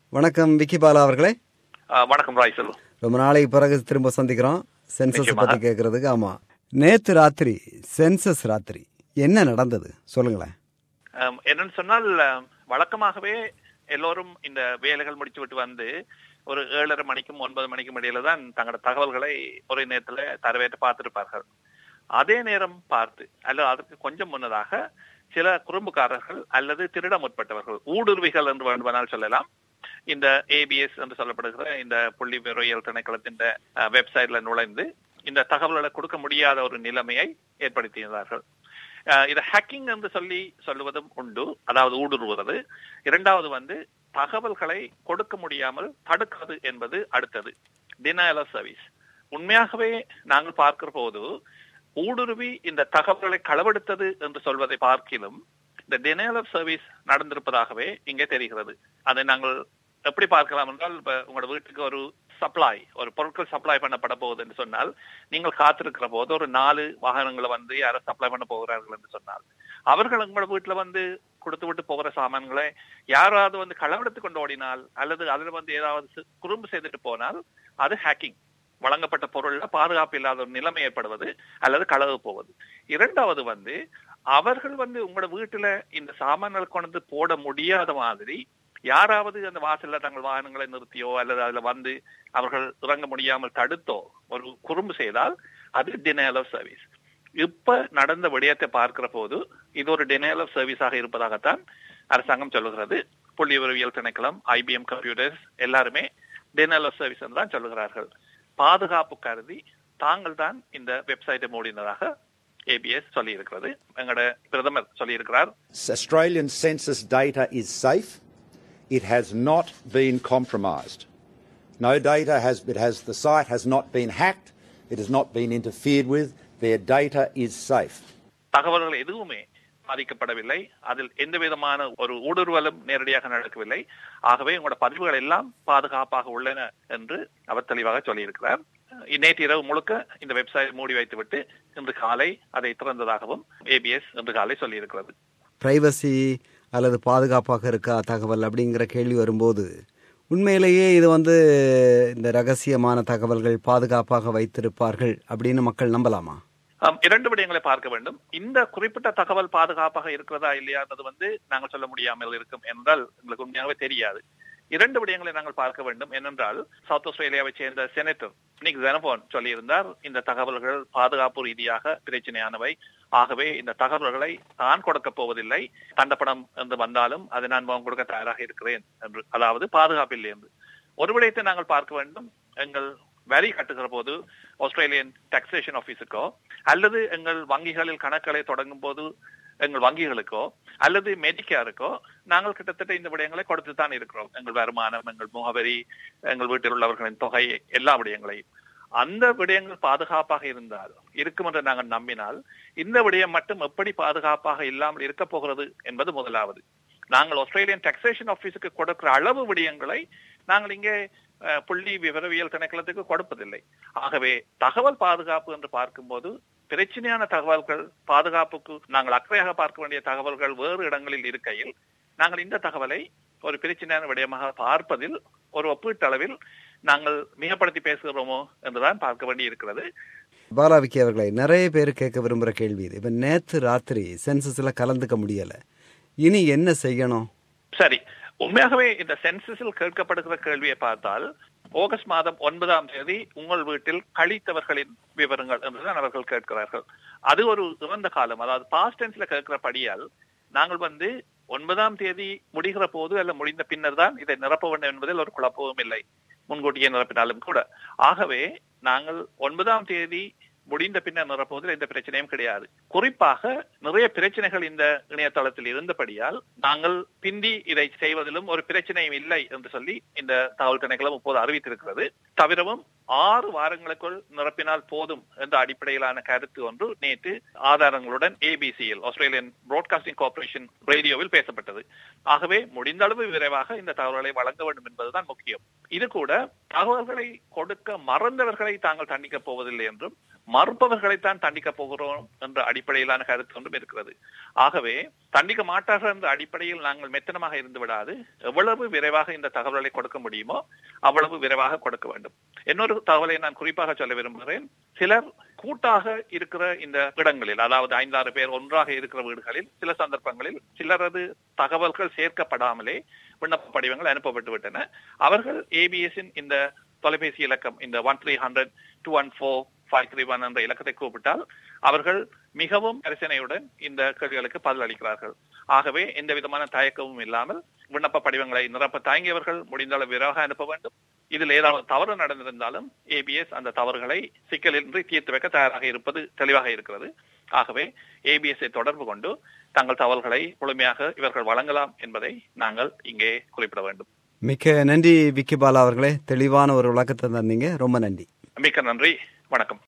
வணக்கம் விக்கி பாலா அவர்களே ஆ, வணக்கம் ராய் செல்வம் ரொம்ப நாளைக்கு பிறகு திரும்ப சந்திக்கிறோம் சென்சஸ் நிச்சயமாக. பத்தி கேட்கறதுக்கு ஆமா நேத்து ராத்திரி சென்சஸ் ராத்திரி என்ன நடந்தது சொல்லுங்களேன் ஆம், என்னன்னு சொன்னால் ஆம், வழக்கமாகவே எல்லோரும் இந்த வேலைகள் முடிச்சு விட்டு வந்து ஒரு ஏழரை மணிக்கும் ஒன்பது மணிக்கும் இடையில தான் தங்களோட தகவல்களை ஒரே நேரத்துல தரவேற்று பார்த்திருப்பார்கள் அதே நேரம் பார்த்து அல்லது அதற்கு கொஞ்சம் முன்னதாக சில குறும்புக்காரர்கள் அல்லது திருட முற்பட்டவர்கள் ஊடுருவிகள் என்று வேண்டுமானால் சொல்லலாம் இந்த ஏபிஎஸ் என்று சொல்லப்படுகிற இந்த புள்ளி விவரியல் திணைக்களத்தின் வெப்சைட்ல நுழைந்து இந்த தகவல்களை கொடுக்க முடியாத ஒரு நிலைமையை ஏற்படுத்தியிருந்தார்கள் அஹ் இதை ஹேக்கிங் என்று சொல்லி சொல்லுவதும் உண்டு அதாவது ஊடுருவுவது இரண்டாவது வந்து தகவல்களை கொடுக்க முடியாமல் தடுக்கிறது என்பது அடுத்தது டினாயல் ஆஃப் சர்வீஸ் உண்மையாகவே நாங்கள் பார்க்கிற போது ஊடுருவி இந்த தகவல்களை களவெடுத்தது என்று சொல்வதை பார்க்கிலும் இந்த டினையல் ஆஃப் சர்வீஸ் நடந்திருப்பதாகவே இங்கே தெரிகிறது அதை நாங்கள் எப்படி பார்க்கலாம் என்றால் இப்ப உங்களோட வீட்டுக்கு ஒரு சப்ளை ஒரு பொருட்கள் சப்ளை பண்ணப்பட போகுது என்று சொன்னால் நீங்கள் காத்திருக்கிற போது ஒரு நாலு வாகனங்களை வந்து யாரோ சப்ளை பண்ண போகிறார்கள் என்று சொன்னால் அவர்கள் உங்களோட வீட்டுல வந்து கொடுத்து விட்டு போகிற சாமான்களை யாராவது வந்து களவெடுத்து கொண்டு ஓடினால் அல்லது அதுல வந்து ஏதாவது சி- குறும்பு செய்துட்டு போனால் அது ஹேக்கிங் வழங்கப்பட்ட பொருள்ல பாதுகாப்பு இல்லாத ஒரு நிலைமை ஏற்படுவது அல்லது களவு போவது இரண்டாவது வந்து அவர்கள் வந்து உங்களோட வீட்டுல இந்த சாமான்களை கொண்டு வந்து போட முடியாத மாதிரி யாராவது அந்த வாசல்ல தங்கள் வாகனங்களை நிறுத்தியோ அல்லது அதுல வந்து அவர்கள் இறங்க முடியாமல் தடுத்தோ ஒரு குறும்பு செய்தால் அது டினையல் ஆஃப் சர்வீஸ் இப்ப நடந்த விடயத்தை பார்க்கிற போது இது ஒரு டினையல் ஆஃப் சர்வீஸாக இருப்பதாகத்தான் அரசாங்கம் சொல்லுகிறது புள்ளி உறவியல் திணைக்களம் ஐபிஎம் கம்ப்யூட்டர்ஸ் எல்லாருமே டினையல் ஆஃப் சர்வீஸ் தான் சொல்லுகிறார்கள் பாதுகாப்பு கருதி தாங்கள் தான் இந்த வெப்சைட்டை மூடினதாக ஏபிஎஸ் சொல்லி இருக்கிறது எங்களோட பிரதமர் சொல்லியிருக்கிறார் Australian census data is safe. It has not been compromised. No data has, it has, the site has not been hacked. It has not been interfered with. Their data is safe. தகவல்கள் எதுவுமே பாதிக்கப்படவில்லை அதில் எந்த விதமான ஒரு ஊடுருவலும் நேரடியாக நடக்கவில்லை ஆகவே உங்களோட பதிவுகள் எல்லாம் பாதுகாப்பாக உள்ளன என்று அவர் தெளிவாக சொல்லியிருக்கிறார் நேற்று இரவு முழுக்க இந்த வெப்சைட் மூடி வைத்துவிட்டு இன்று காலை அதை திறந்ததாகவும் ஏபிஎஸ் இன்று காலை சொல்லியிருக்கிறது பிரைவசி அல்லது பாதுகாப்பாக இருக்கா தகவல் அப்படிங்கிற கேள்வி வரும்போது உண்மையிலேயே இது வந்து இந்த ரகசியமான தகவல்கள் பாதுகாப்பாக வைத்திருப்பார்கள் அப்படின்னு மக்கள் நம்பலாமா ஆம், இரண்டு விடயங்களை பார்க்க வேண்டும் இந்த குறிப்பிட்ட தகவல் பாதுகாப்பாக இருக்கிறதா இல்லையா என்பது வந்து நாங்கள் சொல்ல முடியாமல் இருக்கும் என்றால் எங்களுக்கு உண்மையாகவே தெரியாது இரண்டு விடயங்களை நாங்கள் பார்க்க வேண்டும் என்னென்றால் சவுத் ஆஸ்திரேலியாவை சேர்ந்த செனட்டர் நிக் ஜெனபோன் சொல்லியிருந்தார் இந்த தகவல்கள் பாதுகாப்பு ரீதியாக பிரச்சனையானவை ஆகவே இந்த தகவல்களை நான் கொடுக்க போவதில்லை தண்டப்படம் என்று வந்தாலும் அதை நான் முகம் கொடுக்க தயாராக இருக்கிறேன் என்று அதாவது பாதுகாப்பில்லை என்று ஒரு விடயத்தை நாங்கள் பார்க்க வேண்டும் எங்கள் வரி கட்டுகிற போது ஆஸ்திரேலியன் டாக்ஸேஷன் ஆபீஸுக்கோ அல்லது எங்கள் வங்கிகளில் கணக்குகளை தொடங்கும் போது எங்கள் வங்கிகளுக்கோ அல்லது மெடிக்கேருக்கோ நாங்கள் கிட்டத்தட்ட இந்த விடயங்களை கொடுத்து தான் இருக்கிறோம் எங்கள் வருமானம் எங்கள் முகவரி எங்கள் வீட்டில் உள்ளவர்களின் தொகை எல்லா விடயங்களையும் அந்த விடயங்கள் பாதுகாப்பாக இருந்தால் இருக்கும் என்று நாங்கள் நம்பினால் இந்த விடயம் மட்டும் எப்படி பாதுகாப்பாக இல்லாமல் இருக்க போகிறது என்பது முதலாவது நாங்கள் ஆஸ்திரேலியன் டாக்ஸேஷன் ஆபீஸுக்கு கொடுக்கிற அளவு விடயங்களை நாங்கள் இங்கே அஹ், புள்ளி விவரவியல் திணைக்களத்துக்கு கொடுப்பதில்லை ஆகவே தகவல் பாதுகாப்பு என்று பார்க்கும்போது பிரச்சனையான தகவல்கள் பாதுகாப்புக்கு நாங்கள் அக்கறையாக பார்க்க வேண்டிய தகவல்கள் வேறு இடங்களில் இருக்கையில் நாங்கள் இந்த தகவலை ஒரு பிரச்சனையான விடயமாக பார்ப்பதில் ஒரு ஒப்பீட்டளவில் நாங்கள் மிகப்படுத்தி பேசுகிறோமோ என்றுதான் பார்க்க வேண்டி இருக்கிறது பாலாவிக்கி அவர்களை நிறைய பேர் கேட்க விரும்புகிற கேள்வி இது இப்போ நேற்று ராத்திரி சென்சஸ்ல கலந்துக்க முடியலை இனி என்ன செய்யணும் சரி உண்மையாகவே இந்த சென்சஸில் கேட்கப்படுகிற கேள்வியை பார்த்தால் ஆகஸ்ட் மாதம் ஒன்பதாம் தேதி உங்கள் வீட்டில் கழித்தவர்களின் விவரங்கள் என்றுதான் அவர்கள் கேட்கிறார்கள் அது ஒரு இறந்த காலம் அதாவது பாஸ்ட் டென்ஸ்ல கேட்கிறபடியால் நாங்கள் வந்து ஒன்பதாம் தேதி முடிகிற போது அல்ல முடிந்த பின்னர் தான் இதை நிரப்ப வேண்டும் என்பதில் ஒரு குழப்பமும் இல்லை முன்கூட்டியே நிரப்பினாலும் கூட ஆகவே நாங்கள் ஒன்பதாம் தேதி முடிந்த பின்னர் நிரப்புவதில் எந்த பிரச்சனையும் கிடையாது குறிப்பாக நிறைய பிரச்சனைகள் இந்த இணையதளத்தில் இருந்தபடியால் நாங்கள் பிந்தி இதை செய்வதிலும் ஒரு பிரச்சனையும் இல்லை என்று சொல்லி இந்த தகவல் திணைக்களம் இப்போது அறிவித்திருக்கிறது தவிரவும் ஆறு வாரங்களுக்குள் நிரப்பினால் போதும் என்ற அடிப்படையிலான கருத்து ஒன்று நேற்று ஆதாரங்களுடன் ஏபிசியில் ஆஸ்திரேலியன் புராட்காஸ்டிங் கார்பரேஷன் ரேடியோவில் பேசப்பட்டது ஆகவே முடிந்த அளவு விரைவாக இந்த தகவல்களை வழங்க வேண்டும் என்பதுதான் முக்கியம் இது கூட தகவல்களை கொடுக்க மறந்தவர்களை தாங்கள் தண்டிக்கப் போவதில்லை என்றும் மறுப்பவர்களைத்தான் தண்டிக்க போகிறோம் என்ற அடிப்படையிலான கருத்து ஒன்றும் இருக்கிறது ஆகவே தண்டிக்க மாட்டார்கள் என்ற அடிப்படையில் நாங்கள் மெத்தனமாக இருந்து விடாது எவ்வளவு விரைவாக இந்த தகவல்களை கொடுக்க முடியுமோ அவ்வளவு விரைவாக கொடுக்க வேண்டும் இன்னொரு தகவலை நான் குறிப்பாக சொல்ல விரும்புகிறேன் சிலர் கூட்டாக இருக்கிற இந்த இடங்களில் அதாவது ஐந்தாறு பேர் ஒன்றாக இருக்கிற வீடுகளில் சில சந்தர்ப்பங்களில் சிலரது தகவல்கள் சேர்க்கப்படாமலே விண்ணப்ப படிவங்கள் அனுப்பப்பட்டு விட்டன அவர்கள் ஏபிஎஸ்ஸின் இந்த தொலைபேசி இலக்கம் இந்த one three hundred two one four five three one என்ற இலக்கத்தை கூப்பிட்டால் அவர்கள் மிகவும் கரிசனையுடன் இந்த கேள்விகளுக்கு பதில் அளிக்கிறார்கள் ஆகவே எந்த விதமான தயக்கமும் இல்லாமல் விண்ணப்ப படிவங்களை நிரப்ப தயங்கியவர்கள் முடிந்த அளவு விரைவாக அனுப்ப வேண்டும் இதில் ஏதாவது தவறு நடந்திருந்தாலும் ஏபிஎஸ் அந்த தவறுகளை சிக்கலின்றி தீர்த்து வைக்க தயாராக இருப்பது தெளிவாக இருக்கிறது ஆகவே ஏபிஎஸ்ஐ தொடர்பு கொண்டு தங்கள் தகவல்களை முழுமையாக இவர்கள் வழங்கலாம் என்பதை நாங்கள் இங்கே குறிப்பிட வேண்டும் மிக்க நன்றி விக்கி பாலா அவர்களே தெளிவான ஒரு விளக்கத்தை தந்தீங்க ரொம்ப நன்றி மிக்க நன்றி வணக்கம்